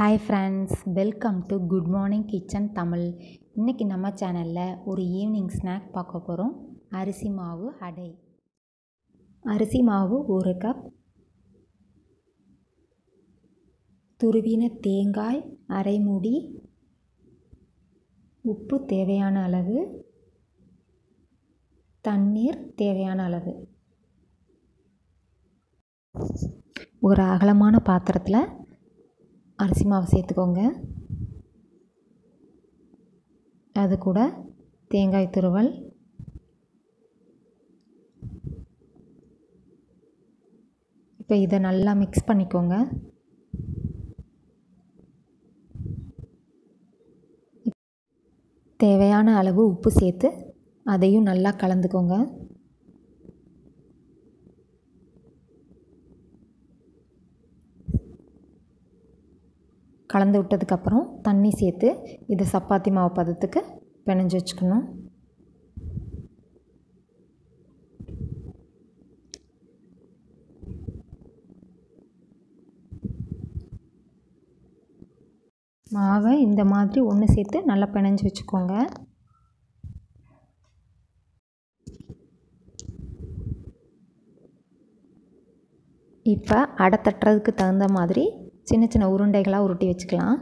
hi friends welcome to good morning kitchen Tamil இன்றைக்கி நம்ம சேனலில் ஒரு ஈவினிங் ஸ்நாக் பார்க்க போகிறோம் அரிசி மாவு அடை அரிசி மாவு ஒரு கப் துருவின தேங்காய் அரை மூடி உப்பு தேவையான அளவு தண்ணீர் தேவையான அளவு ஒரு அகலமான பாத்திரத்தில் அரிசி மாவு சேர்த்துக்கோங்க அது கூட தேங்காய் துருவல் இப்போ இதை நல்லா மிக்ஸ் பண்ணிக்கோங்க தேவையான அளவு உப்பு சேர்த்து அதையும் நல்லா கலந்துக்கோங்க கலந்து விட்டதுக்கப்புறம் தண்ணி சேர்த்து இதை சப்பாத்தி மாவு பதத்துக்கு பிணைஞ்சு வச்சுக்கணும் மாவை இந்த மாதிரி ஒன்று சேர்த்து நல்லா பிணைஞ்சு வச்சுக்கோங்க இப்போ அடை தட்டுறதுக்கு தகுந்த மாதிரி சின்ன சின்ன உருண்டைகளாக உருட்டி வச்சுக்கலாம்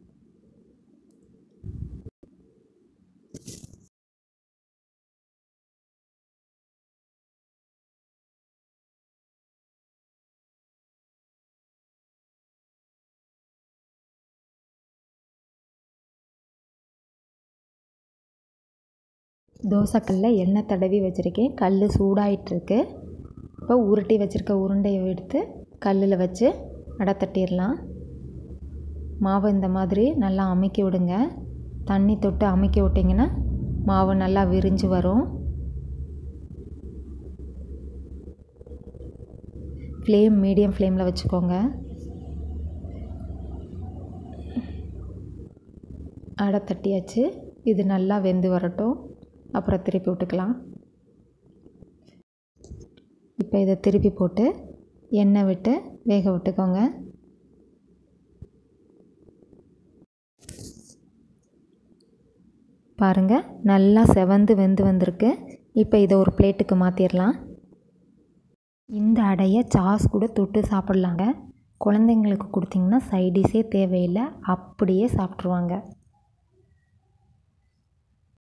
தோசைக்கல்லில் எண்ணெய் தடவி வச்சுருக்கேன் கல் சூடாயிட்ருக்கு இப்போ உருட்டி வச்சுருக்க உருண்டையை எடுத்து கல்லில் வச்சு அடை தட்டிடலாம் மாவை இந்த மாதிரி நல்லா அமுக்கி விடுங்க தண்ணி தொட்டு அமுக்கி விட்டிங்கன்னா மாவு நல்லா விரிஞ்சு வரும் ஃப்ளேம் மீடியம் ஃப்ளேமில் வச்சுக்கோங்க அடை தட்டியாச்சு இது நல்லா வெந்து வரட்டும் அப்புறம் திருப்பி விட்டுக்கலாம் இப்போ இதை திருப்பி போட்டு எண்ணெய் விட்டு வேக விட்டுக்கோங்க பாருங்கள் நல்லா செவந்து வெந்து வந்திருக்கு இப்போ இதை ஒரு பிளேட்டுக்கு மாற்றிடலாம் இந்த அடையை சாஸ் கூட தொட்டு சாப்பிட்லாங்க குழந்தைங்களுக்கு கொடுத்திங்கன்னா சைடிஷே தேவையில்லை அப்படியே சாப்பிட்ருவாங்க